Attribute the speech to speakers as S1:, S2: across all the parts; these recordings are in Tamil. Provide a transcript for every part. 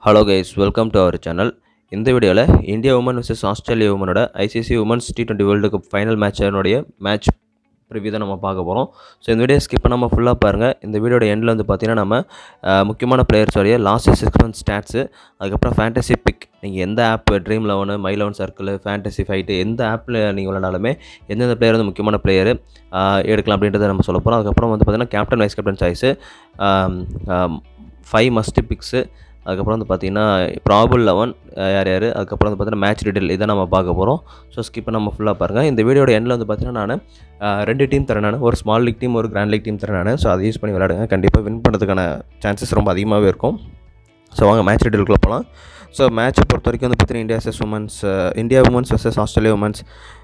S1: hello guys welcome to our channel இந்த வீடியோவில் இந்தியா உமன் vs ஆஸ்திரேலியா உமனோட ICC women's T twenty world cup final மேட்சனுடைய மேட்ச் ரிவ்யூ தான் நம்ம பார்க்க போகிறோம் ஸோ இந்த வீடியோ ஸ்கிப் பண்ணாமல் ஃபுல்லாக பாருங்கள் இந்த வீடியோட எண்டில் வந்து பார்த்தீங்கன்னா நம்ம அஹ், முக்கியமான பிளேயர்ஸோடைய லாஸ்ட் சிக்ஸ் மந்த் ஸ்டாட்ஸு அதுக்கப்புறம் ஃபேண்டசி பிக் நீங்கள் எந்த app dream eleven my eleven circle fantasy fight எந்த ஆப்பில் நீங்கள் விளையாடாலுமே எந்தெந்த பிளேயர் வந்து முக்கியமான பிளேயர் எடுக்கலாம் அப்படின்றத நம்ம சொல்ல போகிறோம் அதுக்கப்புறம் வந்து பார்த்தீங்கன்னா captain vice captain choice five must picks அதுக்கப்புறம் வந்து பார்த்தீங்கன்னா ப்ராபுல் லெவன் யார் யார் அதுக்கப்புறம் வந்து பார்த்தீங்கன்னா மேட்ச் டீட்டெயில் இதை நம்ம பார்க்க போகிறோம் ஸோ ஸ்கிப் நம்ம ஃபுல்லாக பாருங்கள் இந்த வீடியோட எண்டில் வந்து பார்த்தீங்கன்னா நான் ரெண்டு டீம் தரேன் நான் ஒரு ஸ்மால் லீக் டீம் ஒரு கிராண்ட் லீக் டீம் தரேன் நான் ஸோ அதை யூஸ் பண்ணி விளையாடுங்க கண்டிப்பாக வின் பண்ணுறதுக்கான சான்சஸ் ரொம்ப அதிகமாகவே இருக்கும் ஸோ வாங்க மேட்ச் டீட்டெயிலுக்குள்ள போகலாம் ஸோ மேட்சை பொறுத்த வரைக்கும் வந்து பார்த்தீங்கன்னா India versus women's India women's versus Australia women's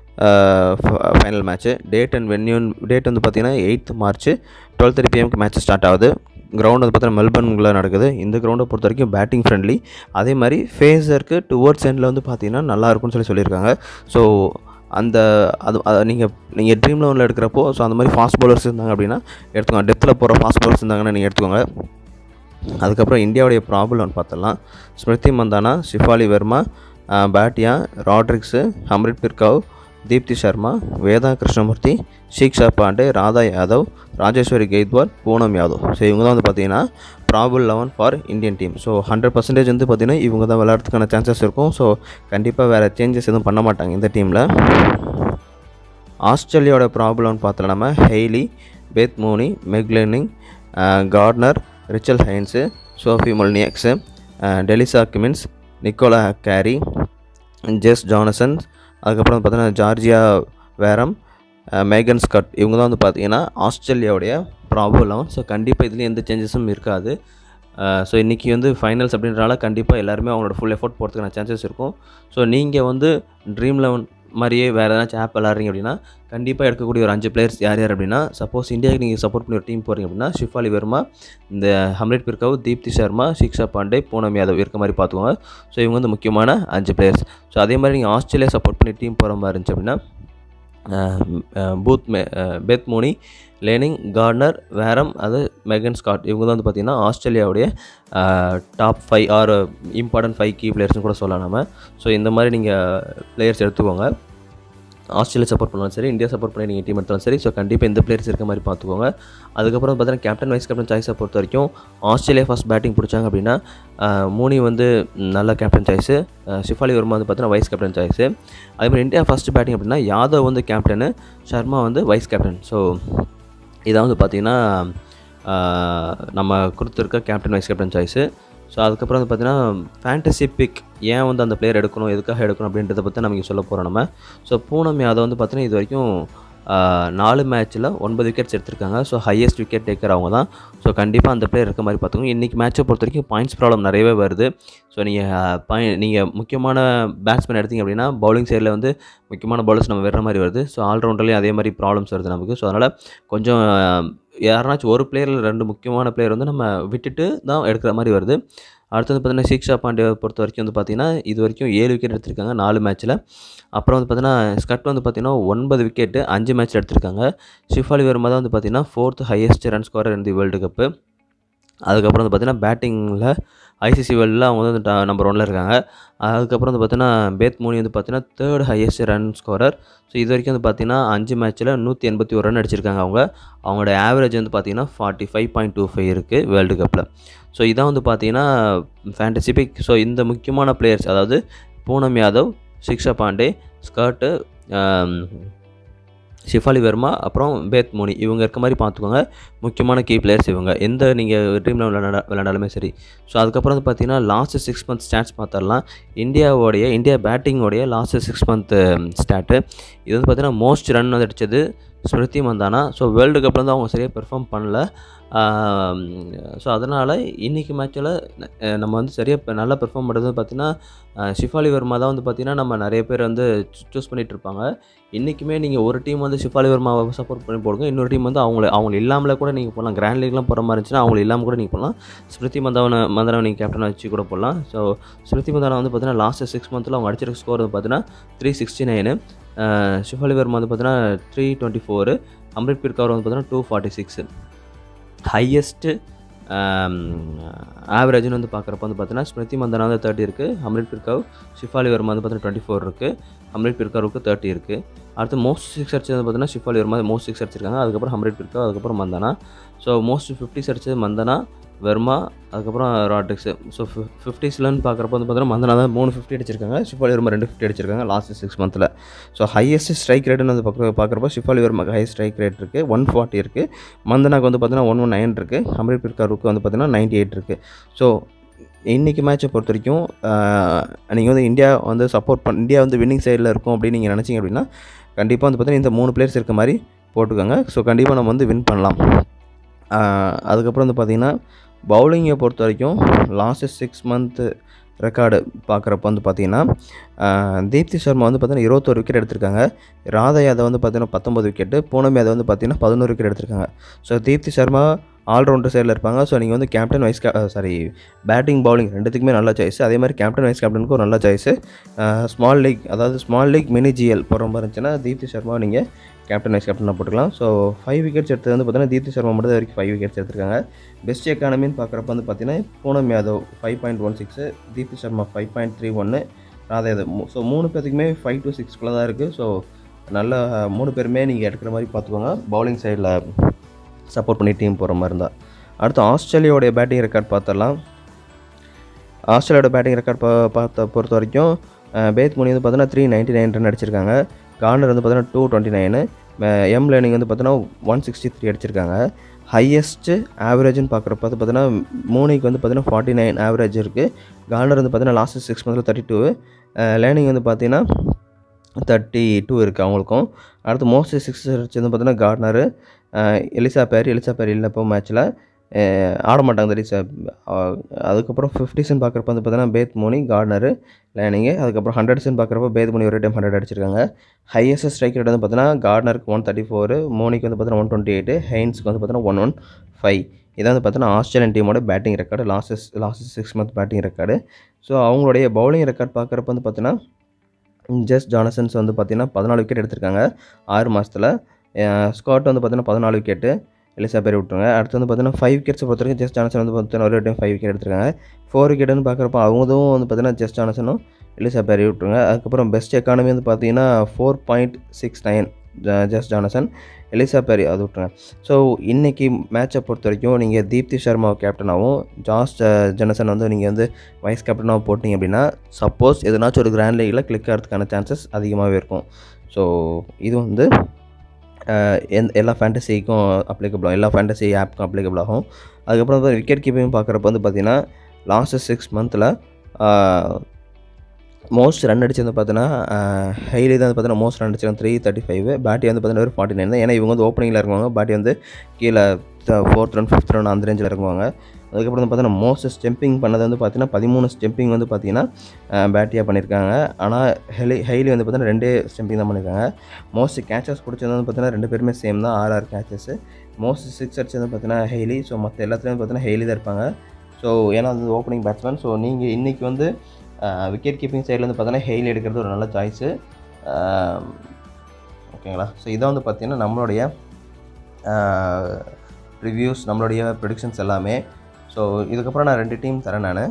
S1: final match date and வென்யூன் டேட் வந்து பார்த்தீங்கன்னா எயித் மார்ச் டுவெல் தேர்ட்டி பிஎம்க்கு மேட்ச் ஸ்டார்ட் ஆகுது கிரவுண்ட் வந்து பார்த்தீங்கன்னா மெல்பர்னில் நடக்குது இந்த கிரவுண்டை பொறுத்த வரைக்கும் பேட்டிங் ஃப்ரெண்ட்லி அதே மாதிரி ஃபேஸருக்கு டுவர்ட்ஸ் எண்டில் வந்து பார்த்தீங்கன்னா நல்லா இருக்கும்னு சொல்லி சொல்லியிருக்காங்க ஸோ அந்த அது நீங்கள் நீங்கள் ட்ரீம் லெவனில் எடுக்கிறப்போ ஸோ அந்த மாதிரி ஃபாஸ்ட் பவுலர்ஸ் இருந்தாங்க அப்படின்னா எடுத்துக்கோங்க டெத்தில் போகிற ஃபாஸ்ட் பவுலர்ஸ் இருந்தாங்கன்னா நீங்கள் எடுத்துக்கோங்க அதுக்கப்புறம் இந்தியாவுடைய ப்ராப்ளம் பார்த்துடலாம் ஸ்மிருதி மந்தானா ஷிஃபாலி வர்மா அஹ், பாட்டியா ராட்ரிக்ஸு அம்ரித் பிர்காவ் தீப்தி சர்மா வேதா கிருஷ்ணமூர்த்தி ஷீக்ஷா பாண்டே ராதா யாதவ் ராஜேஸ்வரி கெய்த்வால் பூனம் யாதவ் ஸோ இவங்க தான் வந்து பார்த்தீங்கன்னா probable eleven for Indian team so hundred percentage வந்து பார்த்தீங்கன்னா இவங்க தான் விளையாடுறதுக்கான சான்சஸ் இருக்கும் ஸோ கண்டிப்பாக வேறு சேஞ்சஸ் எதுவும் பண்ண மாட்டாங்க இந்த டீமில் ஆஸ்திரேலியாவோட ப்ராப்ளம்னு பார்த்தோம் நம்ம Healy Beth Mooney Meg Lanning Gardner Rachael Haynes Sophie Molineux Delissa Kimmince Nicola Carey Jess Jonassen அதுக்கப்புறம் பார்த்தீங்கன்னா ஜார்ஜியா வேரம் மேகன் ஸ்கட் இவங்க தான் வந்து பார்த்தீங்கன்னா ஆஸ்திரேலியாவுடைய ப்ராப்ளம் ஸோ கண்டிப்பாக இதுலேயும் எந்த சேஞ்சஸும் இருக்காது ஸோ இன்றைக்கி வந்து ஃபைனல்ஸ் அப்படின்றனால கண்டிப்பாக எல்லாருமே அவங்களோட ஃபுல் எஃபோர்ட் போகிறதுக்கான சான்சஸ் இருக்கும் ஸோ நீங்கள் வந்து ட்ரீம் லெவன் மாதிரியே வேறு ஏதாச்சும் ஆப் விளாட்றீங்க அப்படின்னா கண்டிப்பாக எடுக்கக்கூடிய ஒரு அஞ்சு பிளேயர்ஸ் யார் யார் அப்படின்னா சப்போஸ் இந்தியாவுக்கு நீங்கள் சப்போர்ட் பண்ணி ஒரு டீம் போகிறீங்க அப்படின்னா ஷிஃபாலி வர்மா இந்த ஹம்ரித் பிர்காவ் தீப்தி சர்மா ஷிக்ஷா பாண்டே பூனம் யாதவ் இருக்க மாதிரி பார்த்துக்கோங்க ஸோ இவங்க வந்து முக்கியமான அஞ்சு பிளேயர்ஸ் ஸோ அதே மாதிரி நீங்கள் ஆஸ்திரேலியா சப்போர்ட் பண்ணி டீம் போகிற மாதிரி இருந்துச்சு அப்படின்னா அஹ், அஹ், பூத் மே அஹ், பெத் மோனி லேனிங் கார்னர் வேரம் அது மெகன் ஸ்காட் இவங்க தான் வந்து பார்த்திங்கன்னா ஆஸ்திரேலியாவுடைய top five or important five key பிளேயர்ஸ்னு கூட சொல்லலாம் நம்ம ஸோ இந்த மாதிரி நீங்கள் பிளேயர்ஸ் எடுத்துக்கோங்க ஆஸ்திரேலியா சப்போர்ட் பண்ணாலும் சரி இந்தியா சப்போர்ட் பண்ணி நீங்கள் டீம் எடுத்தாலும் சரி ஸோ கண்டிப்பாக இந்த பிளேயர்ஸ் இருக்க மாதிரி பார்த்துக்கோங்க அதுக்கப்புறம் பார்த்தீங்கன்னா கேப்டன் வைஸ் கேப்டன் சாய்ஸை பொறுத்த வரைக்கும் ஆஸ்திரேலியா ஃபஸ்ட் பேட்டிங் பிடிச்சாங்க அப்படின்னா ஆஹ், மூனி வந்து நல்ல கேப்டன் சாய்ஸு ஷிஃபாலி வர்மா வந்து பார்த்தீங்கன்னா வைஸ் கேப்டன் சாய்ஸு அதே மாதிரி இந்தியா ஃபஸ்ட் பேட்டிங் அப்படின்னா யாதவ் வந்து கேப்டனு சர்மா வந்து வைஸ் கேப்டன் ஸோ இதான் வந்து பார்த்திங்கன்னா ஆஹ், நம்ம கொடுத்துருக்க captain vice captain choice so அதுக்கப்புறம் வந்து பார்த்தீங்கன்னா ஃபேண்டசி பிக் ஏன் வந்து அந்த பிளேயர் எடுக்கணும் எதுக்காக எடுக்கணும் அப்படின்றத பற்றி நம்ம இங்கே சொல்ல போகிறோம் நம்ம ஸோ பூனம் யாதவ் வந்து பார்த்தீங்கன்னா இது வரைக்கும் ஆஹ், நாலு மேட்ச்சில் ஒன்பது விக்கெட்ஸ் எடுத்திருக்காங்க ஸோ ஹையஸ்ட் விக்கெட் டேக்கர் அவங்க தான் ஸோ கண்டிப்பாக அந்த பிளேயர் இருக்க மாதிரி பார்த்துக்கோங்க இன்றைக்கி மேட்சை பொறுத்த வரைக்கும் பாயிண்ட்ஸ் ப்ராப்ளம் நிறையவே வருது ஸோ நீங்கள் பாய் நீங்கள் முக்கியமான பேட்ஸ்மேன் எடுத்தீங்க அப்படின்னா பவுலிங் சைடில் வந்து முக்கியமான பவுலர்ஸ் நம்ம வர்ற மாதிரி வருது ஸோ ஆல்ரவுண்டர்லேயும் அதே மாதிரி ப்ராப்ளம்ஸ் வருது நமக்கு ஸோ அதனால் கொஞ்சம் யாருனாச்சும் ஒரு பிளேயரில் ரெண்டு முக்கியமான பிளேயர் வந்து நம்ம விட்டுட்டு தான் எடுக்கிற மாதிரி வருது அடுத்து வந்து பார்த்தீங்கன்னா சீக்ஷா பாண்டியை பொறுத்த வரைக்கும் வந்து பார்த்தீங்கன்னா இது வரைக்கும் ஏழு விக்கெட் எடுத்திருக்காங்க நாலு மேட்ச்சில் அப்புறம் வந்து பார்த்தீங்கன்னா ஸ்கட் வந்து பார்த்தீங்கன்னா ஒன்பது விக்கெட்டு அஞ்சு மேட்ச் எடுத்திருக்காங்க ஷிஃபாலி வர்மா தான் வந்து பார்த்தீங்கன்னா ஃபோர்த் ஹையஸ்ட் ரன் ஸ்கோரர் இந்த வேர்ல்டு கப்பு அதுக்கப்புறம் வந்து பார்த்தீங்கன்னா பேட்டிங்கில் ஐசிசி வேர்ல்டில் அவங்க வந்து நம்பர் ஒன்ல இருக்காங்க அதுக்கப்புறம் வந்து பார்த்தீங்கன்னா பேத் மோனி வந்து பார்த்தீங்கன்னா third highest run scorer so இது வரைக்கும் வந்து பார்த்தீங்கன்னா அஞ்சு மேட்ச்சில் நூற்றி எண்பத்தி ஒரு ரன் அடிச்சிருக்காங்க அவங்க அவங்களோட ஆவரேஜ் வந்து பார்த்தீங்கன்னா forty five point two five இருக்குது வேர்ல்டு கப்பில் ஸோ இதான் வந்து பார்த்தீங்கன்னா ஃபேண்டசி பிக் ஸோ இந்த முக்கியமான பிளேயர்ஸ் அதாவது பூனம் யாதவ் ஷிக்ஷா பாண்டே ஸ்கர்ட்டு ஷிஃபாலி வர்மா அப்புறம் பேத் மோனி இவங்க இருக்க மாதிரி பார்த்துக்கோங்க முக்கியமான கீ பிளேயர்ஸ் இவங்க எந்த நீங்கள் ட்ரீம் லெவல் விளையாட விளையாண்டாலுமே சரி ஸோ அதுக்கப்புறம் வந்து பார்த்தீங்கன்னா லாஸ்ட் சிக்ஸ் மந்த் ஸ்டாட்ஸ் பார்த்தரலாம் இந்தியாவோடைய இந்தியா பேட்டிங்கோடைய லாஸ்ட் சிக்ஸ் மந்த் ஸ்டாட்டு இது வந்து பார்த்தீங்கன்னா மோஸ்ட் ரன் வந்து அடித்தது ஸ்மிருதி மந்தானா ஸோ வேர்ல்டு கப்பில் வந்து அவங்க சரியாக பெர்ஃபார்ம் பண்ணல ஸோ அதனால் இன்றைக்கி மேட்ச்சில் நம்ம வந்து சரியாக நல்லா பெர்ஃபார்ம் பண்ணுறது பார்த்தீங்கன்னா அஹ், ஷிஃபாலி வர்மா தான் வந்து பார்த்திங்கன்னா நம்ம நிறைய பேர் வந்து சூஸ் பண்ணிட்டு இருப்பாங்க இன்றைக்குமே நீங்கள் ஒரு டீம் வந்து ஷிஃபாலி வர்மாவை சப்போர்ட் பண்ணி போடுங்க இன்னொரு டீம் வந்து அவங்கள அவங்க இல்லாமலே கூட நீங்கள் போடலாம் கிராண்ட் லீக்லாம் போகிற மாதிரி இருந்துச்சுன்னா அவங்க இல்லாமல் கூட நீங்கள் போடலாம் ஸ்மிருதி மந்தாவனை மந்தானை நீங்கள் கேப்டனாக வச்சு கூட போடலாம் ஸோ ஸ்மிருதி மந்தானா வந்து பார்த்தீங்கன்னா லாஸ்ட் சிக்ஸ் மந்தில் அவங்க அடிச்சிருக்க ஸ்கோர் வந்து பார்த்தீங்கன்னா three sixty nine Shafali Verma வந்து பார்த்தீங்கன்னா three twenty four Harmanpreet Kaur வந்து பார்த்தீங்கன்னா டூ ஃபார்ட்டி சிக்ஸு ஹையஸ்ட்டு ஆவரேஜ்னு வந்து பார்க்குறப்ப வந்து பார்த்தீங்கன்னா ஸ்மிருதி மந்தனா வந்து தேர்ட்டி இருக்குது அம்ரித் பிர்கவ் ஷிஃபாலி வர்மா வந்து பார்த்தீங்கன்னா டுவெண்ட்டி ஃபோர் இருக்குது அம்ரித் பிர்கவுக்கு தேர்ட்டி இருக்குது அடுத்து மோஸ்ட் சிக்ஸ் அடிச்சது வந்து பார்த்தீங்கன்னா ஷிஃபாலி வர்மா மோஸ்ட் சிக்ஸ் அடிச்சிருக்காங்க அதுக்கப்புறம் அம்ரித் பிர்கவ் அதுக்கப்புறம் மந்தனா ஸோ மோஸ்ட் ஃபிஃப்டிஸ் அடிச்சது மந்தனா வெர்மா அதுக்கப்புறம் ராட்ரிக்ஸு ஸோ ஃபிஃப்டிஸ்லன்னு பார்க்குறப்ப வந்து பார்த்தீங்கன்னா மந்தனா தான் மூணு ஃபிஃப்டி அடிச்சிருக்காங்க ஷிஃபாலி வர்மா ரெண்டு ஃபிஃப்டி அடிச்சிருக்காங்க லாஸ்ட் சிக்ஸ் மந்தில் ஸோ ஹையஸ்ட் ஸ்ட்ரைக் ரேட்னு வந்து பார்க்குற பார்க்குறப்ப ஷிஃபாலி வர்மாக்கு ஹை ஸ்ட்ரைக் ரேட் இருக்குது ஒன் ஃபார்ட்டி இருக்குது மந்தனாக்கு வந்து பார்த்தீங்கன்னா ஒன் ஒன் நைன் இருக்குது அம்ரித் பிர்கருக்கு வந்து பார்த்தீங்கன்னா நைன்ட்டி எயிட் இருக்குது ஸோ இன்றைக்கி மேட்சை பொறுத்த வரைக்கும் நீங்கள் வந்து இந்தியா வந்து சப்போர்ட் பண்ண இந்தியா வந்து வின்னிங் சைடில் இருக்கும் அப்படின்னு நீங்கள் நினச்சிங்க அப்படின்னா கண்டிப்பாக வந்து பார்த்தீங்கன்னா இந்த மூணு பிளேயர்ஸ் இருக்க மாதிரி போட்டுக்கோங்க ஸோ கண்டிப்பாக நம்ம வந்து வின் பண்ணலாம் ஆஹ் அதுக்கப்புறம் வந்து பார்த்திங்கன்னா பவுலிங்கை பொறுத்த வரைக்கும் லாஸ்ட்டு சிக்ஸ் மந்த்து ரெக்கார்டு பார்க்குறப்ப வந்து பார்த்திங்கன்னா ஆஹ் தீப்தி சர்மா வந்து பார்த்தீங்கன்னா இருபத்தோரு விக்கெட் எடுத்திருக்காங்க ராதா யாதவ் வந்து பார்த்தீங்கன்னா பத்தொம்பது விக்கெட்டு பூனம் யாதவ் வந்து பார்த்தீங்கன்னா பதினோரு விக்கெட் எடுத்திருக்காங்க ஸோ தீப்தி சர்மா ஆல்ரவுண்டர் சைடில் இருப்பாங்க ஸோ நீங்கள் வந்து கேப்டன் வைஸ் கே சாரி பேட்டிங் பவுலிங் ரெண்டுத்துக்குமே நல்ல சாய்ஸ் அதே மாதிரி கேப்டன் வைஸ் கேப்டனுக்கு ஒரு நல்ல சாய்ஸு ஸ்மால் லீக் அதாவது ஸ்மால் லீக் மினி ஜிஎல் போகிற மாதிரி இருந்துச்சுன்னா தீப்தி சர்மா நீங்கள் கேப்டன் வைஸ் கேப்டனாக போட்டுக்கலாம் ஸோ ஃபைவ் விக்கெட்ஸ் எடுத்தது வந்து பார்த்தீங்கன்னா தீப்தி சர்மா மட்டும் தான் வரைக்கும் ஃபைவ் விக்கெட்ஸ் எடுத்திருக்காங்க பெஸ்ட் எக்கானமின்னு பார்க்குறப்ப வந்து பார்த்தீங்கன்னா Poonam Yadav five point one six Deepti Sharma five point three ஒன்று ராதா யாதவ் ஸோ மூணு பேத்துக்குமே ஃபைவ் டு சிக்ஸ்க்குள்ளே தான் இருக்குது ஸோ நல்ல மூணு பேருமே நீங்கள் எடுக்கிற மாதிரி பார்த்துக்கோங்க பவுலிங் சைடில் சப்போர்ட் பண்ணி டீம் போகிற மாதிரி இருந்தால் அடுத்து ஆஸ்திரேலியாவுடைய பேட்டிங் ரெக்கார்ட் பார்த்துடலாம் ஆஸ்திரேலியாவோட பேட்டிங் ரெக்கார்ட் பா பார்த்த பொறுத்த வரைக்கும் அஹ், பேத் முனி வந்து பார்த்தீங்கன்னா த்ரீ நைன்ட்டி நைன் ரன் அடிச்சிருக்காங்க கார்னர் வந்து பார்த்தீங்கன்னா two twenty nine M Lanning வந்து பார்த்தீங்கன்னா ஒன் சிக்ஸ்டி த்ரீ அடிச்சிருக்காங்க ஹையஸ்ட்டு ஆவரேஜ்னு பார்க்குறப்ப வந்து பார்த்தீங்கன்னா மூணிக்கு வந்து பார்த்தீங்கன்னா ஃபார்ட்டி நைன் ஆவரேஜ் இருக்குது கார்னர் வந்து பார்த்தீங்கன்னா லாஸ்ட் சிக்ஸ் மந்த்தில் தேர்ட்டி டூ லேர்னிங் வந்து பார்த்தீங்கன்னா தேர்ட்டி டூ இருக்குது அவங்களுக்கும் அடுத்து மோஸ்ட் சிக்ஸ் அடிச்சு வந்து பார்த்தீங்கன்னா கார்னரு எலிசா பேர் எலிசா பேர் இல்லை இப்போ மேட்ச்சில் ஆட மாட்டாங்க எலிசா அஹ் அதுக்கப்புறம் ஃபிஃப்டிஸ்ன்னு பார்க்குறப்ப வந்து பார்த்தீங்கன்னா பேத் மோனி கார்னரு லேனிங்கு அதுக்கப்புறம் ஹண்ட்ரட்ஸ்ன்னு பார்க்குறப்ப பேத் மோனி ஒரு டைம் ஹண்ட்ரட் அடிச்சிருக்காங்க ஹையஸ்ட் ஸ்ட்ரைக் ரேட் வந்து பார்த்தீங்கன்னா கார்னருக்கு ஒன் தேர்ட்டி ஃபோரு மோனிக்கு வந்து பார்த்தீங்கன்னா ஒன் டுவெண்ட்டி எயிட்டு ஹைன்ஸ்க்கு வந்து பார்த்தீங்கன்னா ஒன் ஒன் ஃபைவ் இதான் வந்து பார்த்தீங்கன்னா ஆஸ்திரேலியன் டீமோட batting record last last six month batting record so அவங்களுடைய பவுலிங் ரெக்கார்ட் பார்க்குறப்ப வந்து பார்த்தீங்கன்னா ஜெஸ் ஜானசன்ஸ் வந்து பார்த்தீங்கன்னா பதினாலு விக்கெட் எடுத்திருக்காங்க ஆறு மாதத்தில் ஸ்காட் வந்து பார்த்தீங்கன்னா பதினாலு விக்கெட்டு எலிசா பேர் விட்டுருங்க அடுத்து வந்து பார்த்தீங்கன்னா ஃபைவ் விக்கெட்ஸ் பொறுத்த வரைக்கும் ஜெஸ் ஜானசன் வந்து பார்த்தீங்கன்னா ஒரு டைம் ஃபைவ் விக்கெட் எடுத்திருக்காங்க ஃபோர் விக்கெட்னு பார்க்குறப்ப அவங்களும் வந்து பார்த்தீங்கன்னா ஜெஸ் ஜானசனும் எலிசா பேர் விட்டுருங்க அதுக்கப்புறம் பெஸ்ட் எக்கானமி வந்து பார்த்தீங்கன்னா four point six nine Jess Jonassen Elyse Perry அது விட்டுருங்க ஸோ இன்றைக்கி மேட்சை பொறுத்த வரைக்கும் நீங்கள் தீப்தி சர்மா கேப்டனாகவும் ஜாஸ் ஜ- ஜனசன் வந்து நீங்கள் வந்து வைஸ் கேப்டனாகவும் போட்டிங்க அப்படின்னா சப்போஸ் எதனாச்சும் ஒரு கிராண்ட் லீகில் கிளிக் ஆகிறதுக்கான சான்சஸ் அதிகமாகவே இருக்கும் ஸோ இது வந்து அஹ், எந்த எல்லா ஃபேண்டசிக்கும் அப்ளிகபிள் ஆகும் எல்லா ஃபேண்டசி ஆப்புக்கும் அப்ளிகபிள் ஆகும் அதுக்கப்புறம் வந்து விக்கெட் கீப்பிங் பார்க்குறப்ப வந்து பார்த்தீங்கன்னா லாஸ்ட் சிக்ஸ் மந்தில் மோஸ்ட் ரன் அடிச்சு வந்து பார்த்தீங்கன்னா ஹைலி தான் வந்து பார்த்தீங்கன்னா மோஸ்ட் ரன் அடிச்சு த்ரீ தேர்ட்டி ஃபைவ் பேட்டி வந்து பார்த்தீங்கன்னா ஒரு ஃபார்ட்டி நைன் தான் ஏன்னா இவங்க வந்து ஓப்பனிங்கில் இருக்குவாங்க பேட்டி வந்து கீழே ஃபோர்த் ரன் ஃபிஃப்த் ரன் அந்த ரேஞ்சில் இருக்குவாங்க அதுக்கப்புறம் வந்து பார்த்தீங்கன்னா மோஸ்ட் ஸ்டெம்பிங் பண்ணது வந்து பார்த்தீங்கன்னா பதிமூணு ஸ்டெம்பிங் வந்து பார்த்தீங்கன்னா பேட்டியாக பண்ணியிருக்காங்க ஆனால் ஹெலி ஹைலி வந்து பார்த்தீங்கன்னா ரெண்டே ஸ்டெம்பிங் தான் பண்ணியிருக்காங்க மோஸ்ட் கேச்சஸ் பிடிச்சது வந்து பார்த்தீங்கன்னா ரெண்டு பேருமே சேம் தான் ஆறு ஆறு கேச்சஸ் மோஸ்ட் சிக்ஸ் அடிச்சது வந்து பார்த்தீங்கன்னா ஹெய்லி ஸோ மற்ற எல்லாத்துலேயும் பார்த்தீங்கன்னா ஹெய்லி தான் இருப்பாங்க ஸோ ஏன்னா அது ஓப்பனிங் பேட்ஸ்மேன் ஸோ நீங்கள் இன்றைக்கி வந்து விக்கெட் கீப்பிங் சைடில் வந்து பார்த்தீங்கன்னா ஹெய்லி எடுக்கிறது ஒரு நல்ல சாய்ஸு ஓகேங்களா ஸோ இதான் வந்து பார்த்தீங்கன்னா நம்மளுடைய ரிவ்யூஸ் நம்மளுடைய ப்ரிடிக்ஷன்ஸ் எல்லாமே ஸோ இதுக்கப்புறம் நான் ரெண்டு டீம் தரேன் நான்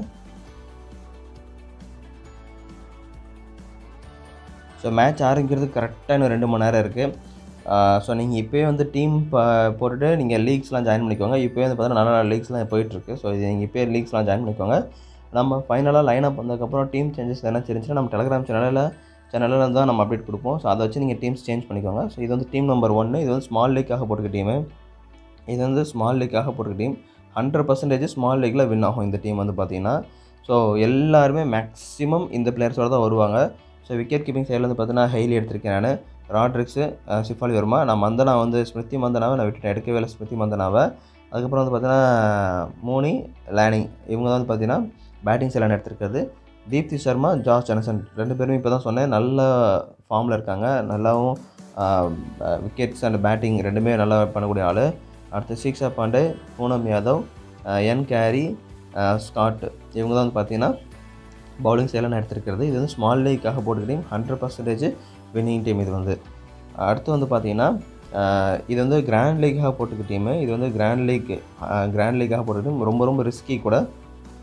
S1: ஸோ மேட்ச் ஆரம்பிக்கிறதுக்கு கரெக்டாக இன்னும் ரெண்டு மணி நேரம் இருக்குது ஸோ நீங்கள் இப்போயே வந்து டீம் போட்டுட்டு நீங்கள் லீக்ஸ்லாம் ஜாயின் பண்ணிக்கோங்க இப்போயே வந்து பார்த்தீங்கன்னா நல்ல நல்ல லீக்ஸ்லாம் போயிட்டுருக்கு ஸோ இது நீங்கள் இப்போயே லீக்ஸ்லாம் ஜாயின் பண்ணிக்கோங்க நம்ம ஃபைனலாக லைன் அப் வந்ததுக்கப்புறம் டீம் சேஞ்சஸ் எதனா இருந்துச்சுன்னா நம்ம டெலிகிராம் சேனலில் சேனலில் தான் நம்ம அப்டேட் கொடுப்போம் ஸோ அதை வச்சு நீங்கள் டீம்ஸ் சேஞ்ச் பண்ணிக்கோங்க ஸோ இது வந்து டீம் நம்பர் ஒன்று இது வந்து ஸ்மால் லீக்காக போட்டுக்க டீமு இது வந்து ஸ்மால் லீக்காக போட்டுக்க டீம் ஹண்ட்ரட் பர்சன்டேஜ் ஸ்மால் லீக்கில் வின் ஆகும் இந்த டீம் வந்து பார்த்தீங்கன்னா ஸோ எல்லாருமே மேக்ஸிமம் இந்த பிளேயர்ஸோட தான் வருவாங்க ஸோ விக்கெட் கீப்பிங் சைடில் வந்து பார்த்தீங்கன்னா ஹெய்லி எடுத்திருக்கேன் நான் ராட்ரிக்ஸு சிஃபாலி வர்மா நான் மந்தனா வந்து ஸ்மிருதி மந்தனாவை நான் விட்டுட்டேன் எடுக்கவே இல்லை ஸ்மிருதி மந்தனாவை அதுக்கப்புறம் வந்து பார்த்தீங்கன்னா மோனி லேனிங் இவங்க தான் வந்து பார்த்தீங்கன்னா பேட்டிங் சைடில் எடுத்திருக்கிறது தீப்தி சர்மா ஜாஸ் ஜனசன் ரெண்டு பேருமே இப்போ தான் சொன்னேன் நல்ல ஃபார்மில் இருக்காங்க நல்லாவும் விக்கெட்ஸ் அண்ட் பேட்டிங் ரெண்டுமே நல்லா பண்ணக்கூடிய ஆள் அடுத்து சீக்ஷா பாண்டே பூனம் யாதவ் அஹ், என் கேரி அஹ், ஸ்காட் இவங்க தான் வந்து பார்த்தீங்கன்னா பவுலிங் சைடில் நான் எடுத்திருக்கிறது இது வந்து ஸ்மால் லீக்காக போட்டுக்கிட்டேன் ஹண்ட்ரட் பர்சன்டேஜ் வின்னிங் டீம் இது வந்து அடுத்து வந்து பார்த்தீங்கன்னா அஹ், இது வந்து கிராண்ட் லீக்காக போட்டுக்க டீமு இது வந்து கிராண்ட் லீக் கிராண்ட் லீக்காக போட்டுக்க டீம் ரொம்ப ரொம்ப ரிஸ்கி கூட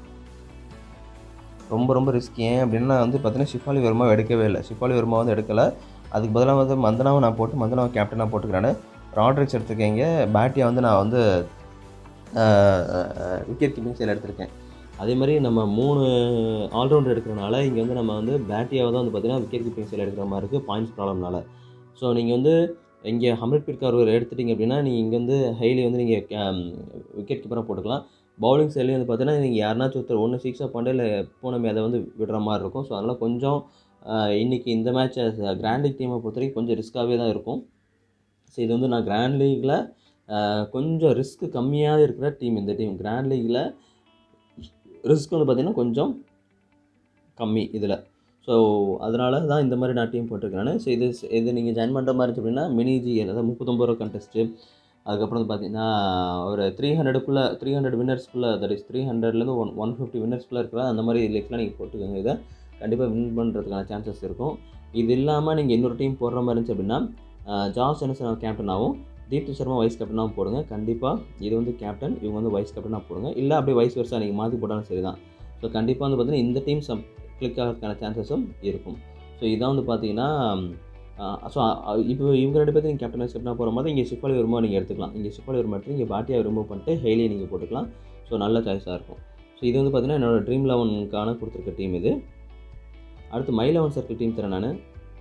S1: ரொம்ப ரொம்ப ரிஸ்க் ஏன் அப்படின்னா வந்து பார்த்தீங்கன்னா ஷிஃபாலி வர்மா எடுக்கவே இல்லை ஷிஃபாலி வர்மா வந்து எடுக்கலை அதுக்கு பதிலாக வந்து மந்தனாவை நான் போட்டு மந்தனாவை கேப்டனாக போட்டுக்கிறேன் ராட்ரிக்ஸ் எடுத்திருக்கீங்க பேட்டியை வந்து நான் வந்து விக்கெட் கீப்பிங் சைடில் எடுத்திருக்கேன் அதே மாதிரி நம்ம மூணு ஆல்ரவுண்டர் எடுக்கிறனால இங்கே வந்து நம்ம வந்து பேட்டியாவை தான் வந்து பார்த்தீங்கன்னா விக்கெட் கீப்பிங் சைடில் எடுக்கிற மாதிரி இருக்குது பாயிண்ட்ஸ் ப்ராப்ளம்னால ஸோ நீங்கள் வந்து இங்கே ஹம்ரட் பிர்கார் ஒரு எடுத்துட்டீங்க அப்படின்னா நீங்கள் இங்கே வந்து ஹைலி வந்து நீங்கள் விக்கெட் கீப்பராக போட்டுக்கலாம் பவுலிங் சைட்லேயும் வந்து பார்த்தீங்கன்னா நீங்கள் யாருனாச்சும் ஒருத்தர் ஒன்று சிக்ஸாக பண்ண இல்லை பூனமே அதை வந்து விடுற மாதிரி இருக்கும் ஸோ அதனால் கொஞ்சம் இன்றைக்கி இந்த மேட்ச் கிராண்ட் லீக் டீமை பொறுத்த வரைக்கும் கொஞ்சம் ரிஸ்க்காகவே தான் இருக்கும் ஸோ இது வந்து நான் கிராண்ட் லீக்கில் கொஞ்சம் ரிஸ்க் கம்மியாக இருக்கிற டீம் இந்த டீம் கிராண்ட் லீக்கில் ரிஸ்க் வந்து பார்த்திங்கன்னா கொஞ்சம் கம்மி இதில் ஸோ அதனால தான் இந்த மாதிரி நான் டீம் போட்டிருக்கேன் ஸோ இது இது நீங்கள் ஜாயின் பண்ணுற மாதிரி இருந்துச்சு அப்படின்னா மினிஜி அதாவது முப்பத்தொம்பது ரூபா கண்டெஸ்ட்டு அதுக்கப்புறம் வந்து பார்த்தீங்கன்னா ஒரு த்ரீ ஹண்ட்ரடுக்குள்ளே த்ரீ ஹண்ட்ரட் வின்னர்ஸ்க்குள்ளே தட் இஸ் த்ரீ ஹண்ட்ரட்லேருந்து ஒன் ஒன் ஃபிஃப்டி வின்னர்ஸ்க்குள்ளே இருக்கிற அந்த மாதிரி லீக்ஸ்லாம் நீங்கள் போட்டுக்கோங்க இதை கண்டிப்பாக வின் பண்ணுறதுக்கான சான்சஸ் இருக்கும் இது இல்லாமல் நீங்கள் இன்னொரு டீம் போடுற மாதிரி இருந்துச்சு அப்படின்னா ஜாஸ் என்எஸ் கேப்டனாகவும் தீப்தி சர்மா வைஸ் கேப்டனாகவும் போடுங்க கண்டிப்பாக இது வந்து கேப்டன் இவங்க வந்து வைஸ் கேப்டனாக போடுங்க இல்லை அப்படியே வைஸ் வருஷம் நீங்கள் மாற்றி போட்டாலும் சரி தான் ஸோ கண்டிப்பாக வந்து பார்த்தீங்கன்னா இந்த டீம் சம் கிளிக் ஆகிறதுக்கான சான்சஸும் இருக்கும் ஸோ இதான் வந்து பார்த்தீங்கன்னா ஸோ இப்போ இவங்க ரெண்டு பேர்த்து நீங்கள் கேப்டன் வைஸ் கேப்டனாக போகிற மாதிரி இங்கே ஷிஃபாலி வருமா நீங்கள் எடுத்துக்கலாம் இங்கே ஷிஃபாலி வருமா எடுத்து இங்கே பாட்டியை ரிமூவ் பண்ணிட்டு ஹெய்லியை நீங்கள் போட்டுக்கலாம் ஸோ நல்ல சாய்ஸாக இருக்கும் ஸோ இது வந்து பார்த்தீங்கன்னா என்னோடய ட்ரீம் லெவனுக்கான கொடுத்துருக்க டீம் இது அடுத்து மை லெவன் சர்க்கிள் டீம் தரேன் நான்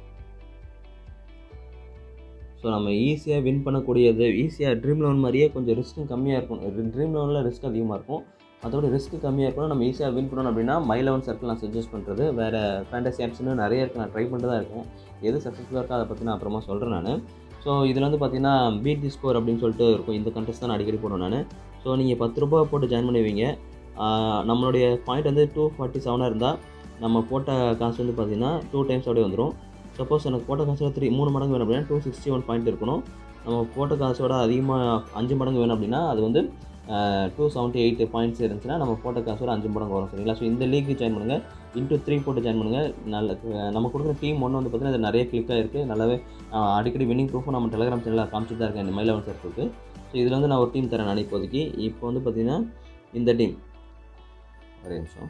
S1: ஸோ நம்ம ஈஸியாக வின் பண்ணக்கூடியது ஈஸியாக ட்ரீம் லெவன் மாதிரியே கொஞ்சம் ரிஸ்க்கும் கம்மியாக இருக்கும் ட்ரீம் லெவனில் ரிஸ்க் அதிகமாக இருக்கும் அதோட ரிஸ்க் கம்மியாக இருக்கணும் நம்ம ஈஸியாக வின் பண்ணணும் அப்படின்னா மை லெவன் சர்க்கிள் நான் சஜஸ்ட் பண்ணுறது வேறு ஃபேண்டசி ஆப்ஸ்னு நிறைய இருக்குது நான் ட்ரை பண்ணிட்டு தான் இருக்கேன் எது சக்ஸஸ்ஃபுல்லாக இருக்கோ அதை பற்றி நான் அப்புறமா சொல்கிறேன் நான் ஸோ இதில் வந்து பார்த்தீங்கன்னா பீட் தி ஸ்கோர் அப்படின்னு சொல்லிட்டு இருக்கும் இந்த கண்டெஸ்ட் தான் நான் அடிக்கடி போடுவேன் நான் ஸோ நீங்கள் பத்து ரூபா போட்டு ஜாயின் பண்ணுவீங்க நம்மளுடைய பாயிண்ட் வந்து டூ ஃபார்ட்டி செவனாக இருந்தால் நம்ம போட்ட காசு வந்து பார்த்திங்கன்னா டூ டைம்ஸ் அப்படியே வந்துடும் சப்போஸ் எனக்கு போட்ட காசோட த்ரீ மூணு மடங்கு வேணும் அப்படின்னா டூ சிக்ஸ்டி ஒன் பாயிண்ட் இருக்கணும் நம்ம போட்ட காசோட அதிகமாக அஞ்சு மடங்கு வேணும் அப்படின்னா அது வந்து டூ செவன்ட்டி எயிட் பாயிண்ட்ஸ் இருந்துச்சுன்னா நம்ம போட்ட காசோட அஞ்சு மடங்கு வரும் சரிங்களா ஸோ இந்த லீக்கு ஜாயின் பண்ணுங்கள் இன்ட்டு த்ரீ போட்டு ஜாயின் பண்ணுங்கள் நல்ல நம்ம கொடுக்குற டீம் ஒன்று வந்து பார்த்திங்கன்னா இது நிறைய கிளிக்காக இருக்குது நல்லாவே அடிக்கடி வின்னிங் ப்ரூஃபும் நம்ம டெலிகிராம் சேனலில் காமிச்சிட்டு தான் இருக்கேன் இந்த மை லெவன் சர்க்கிளுக்கு ஸோ இதில் வந்து நான் ஒரு டீம் தரேன் நான் இப்போதைக்கு இப்போ வந்து பார்த்திங்கன்னா இந்த டீம் ஒரே நிமிஷம்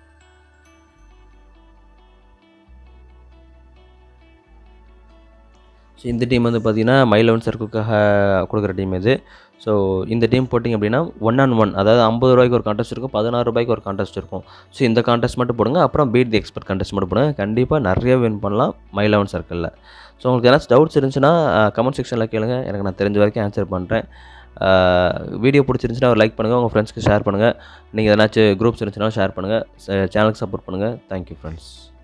S1: ஸோ இந்த டீம் வந்து பார்த்திங்கன்னா மை லெவன் சர்க்கிளுக்காக கொடுக்குற டீம் இது ஸோ இந்த டீம் போட்டிங்க அப்படின்னா ஒன் ஆன் ஒன் அதாவது ஐம்பது ரூபாய்க்கு ஒரு கான்டெஸ்ட் இருக்கும் பதினாறு ரூபாய்க்கு ஒரு கான்டெஸ்ட் இருக்கும் ஸோ இந்த கான்டெஸ்ட் மட்டும் போடுங்க அப்புறம் பீட் தி எக்ஸ்பர்ட் கான்டெஸ்ட் மட்டும் போடுங்க கண்டிப்பாக நிறைய வின் பண்ணலாம் மை லெவன் சர்க்கிளில் ஸோ உங்களுக்கு ஏதாச்சும் டவுட்ஸ் இருந்துச்சுன்னா கமெண்ட் செக்ஷனில் கேளுங்க எனக்கு நான் தெரிஞ்ச வரைக்கும் ஆன்சர் பண்ணுறேன் வீடியோ பிடிச்சிருந்துச்சுன்னா ஒரு லைக் பண்ணுங்கள் உங்கள் ஃப்ரெண்ட்ஸ்க்கு ஷேர் பண்ணுங்கள் நீங்கள் எதனாச்சும் குரூப்ஸ் இருந்துச்சுன்னா ஷேர் பண்ணுங்கள் சேனலுக்கு சப்போர்ட் பண்ணுங்கள் தேங்க்யூ ஃப்ரெண்ட்ஸ்